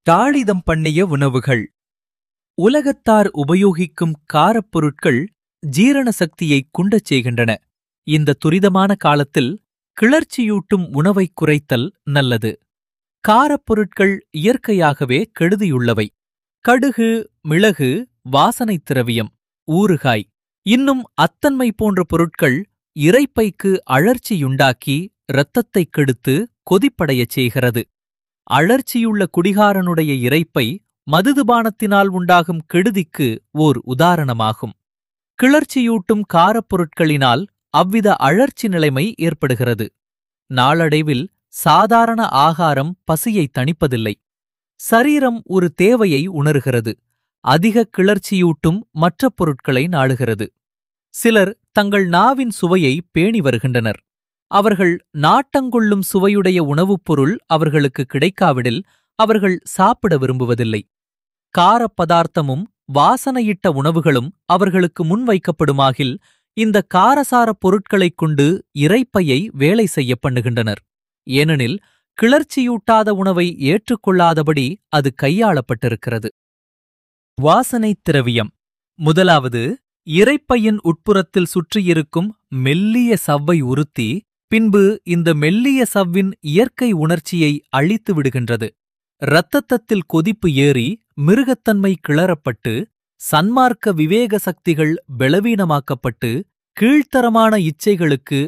தாளிதம் பண்ணிய உணவுகள் உலகத்தார் உபயோகிக்கும் காரப் பொருட்கள் ஜீரண சக்தியை குண்டச் செய்கின்றன இந்த துரிதமான காலத்தில் கிளர்ச்சியூட்டும் உணவைக் குறைத்தல் நல்லது காரப் பொருட்கள் இயற்கையாகவே கெடுதியுள்ளவை கடுகு மிளகு வாசனைத் திரவியம் ஊறுகாய் இன்னும் அத்தன்மை போன்ற பொருட்கள் இரைப்பைக்கு அழற்சியுண்டாக்கி இரத்தத்தைக் கெடுத்து கொதிப்படையச் செய்கிறது அழற்சியுள்ள குடிகாரனுடைய இரைப்பை மதுதுபானத்தினால் உண்டாகும் கெடுதிக்கு ஓர் உதாரணமாகும் கிளர்ச்சியூட்டும் காரப் பொருட்களினால் அவ்வித அழற்சி நிலைமை ஏற்படுகிறது நாளடைவில் சாதாரண ஆகாரம் பசியை தணிப்பதில்லை சரீரம் ஒரு தேவையை உணர்கிறது அதிக கிளர்ச்சியூட்டும் மற்ற பொருட்களை நாடுகிறது சிலர் தங்கள் நாவின் சுவையை பேணி வருகின்றனர் அவர்கள் நாட்டங்கொள்ளும் சுவையுடைய உணவுப் பொருள் அவர்களுக்கு கிடைக்காவிடில் அவர்கள் சாப்பிட விரும்புவதில்லை காரப் பதார்த்தமும் வாசனையிட்ட உணவுகளும் அவர்களுக்கு முன்வைக்கப்படுமாகில் இந்த காரசாரப் பொருட்களைக் கொண்டு இரைப்பையை வேலை செய்ய பண்ணுகின்றனர் ஏனெனில் கிளர்ச்சியூட்டாத உணவை ஏற்றுக்கொள்ளாதபடி அது கையாளப்பட்டிருக்கிறது வாசனைத் திரவியம் முதலாவது இரைப்பையின் உட்புறத்தில் சுற்றியிருக்கும் மெல்லிய சவ்வை உறுத்தி பின்பு இந்த மெல்லிய சவ்வின் இயற்கை உணர்ச்சியை அழித்து விடுகின்றது இரத்தத்தத்தில் கொதிப்பு ஏறி மிருகத்தன்மை கிளறப்பட்டு சன்மார்க்க விவேக சக்திகள் பலவீனமாக்கப்பட்டு கீழ்த்தரமான இச்சைகளுக்கு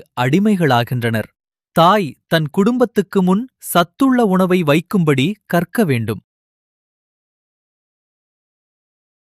அடிமைகளாகின்றனர் தாய் தன் குடும்பத்துக்கு முன் சத்துள்ள உணவை வைக்கும்படி கற்க வேண்டும்